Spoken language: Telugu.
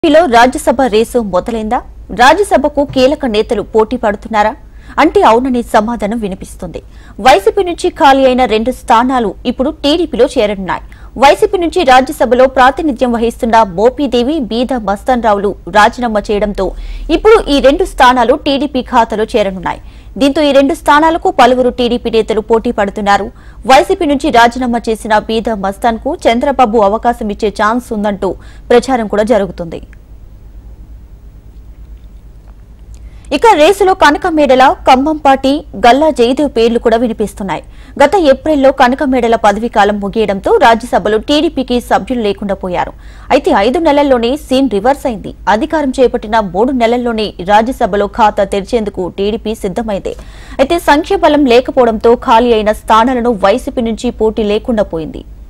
ఏపీలో రాజ్యసభ రేసు మొదలైందా రాజ్యసభకు కీలక నేతలు పోటీ పడుతున్నారా అంటే అవునని సమాధానం వినిపిస్తుంది వైసీపీ నుంచి ఖాళీ అయిన రెండు స్థానాలు ఇప్పుడు టీడీపీలో చేరనున్నాయి వైసీపీ నుంచి రాజ్యసభలో ప్రాతినిధ్యం వహిస్తున్న మోపీదేవి బీద మస్తాన్ రావులు రాజీనామా చేయడంతో ఇప్పుడు ఈ రెండు స్థానాలు టీడీపీ ఖాతాలో చేరనున్నాయి దీంతో ఈ రెండు స్థానాలకు పలువురు టీడీపీ నేతలు పోటీ పడుతున్నారు వైసీపీ నుంచి రాజీనామా చేసిన బీద మస్తాన్ కు చంద్రబాబు అవకాశం ఇచ్చే ఛాన్స్ ఉందంటూ ప్రచారం కూడా జరుగుతుంది ఇక రేసులో కనకమేడల కంభంపాటి గల్లా జయదేవ్ పేర్లు కూడా వినిపిస్తున్నాయి గత ఏప్రిల్లో కనకమేడల పదవీ కాలం ముగియడంతో రాజ్యసభలో టీడీపీకి సభ్యులు లేకుండా పోయారు అయితే ఐదు నెలల్లోనే సీన్ రివర్స్ అయింది అధికారం చేపట్టిన మూడు నెలల్లోనే రాజ్యసభలో ఖాతా తెరిచేందుకు టీడీపీ సిద్దమైంది అయితే సంఖ్యాబలం లేకపోవడంతో ఖాళీ అయిన స్థానాలను వైసీపీ నుంచి పోటీ లేకుండా పోయింది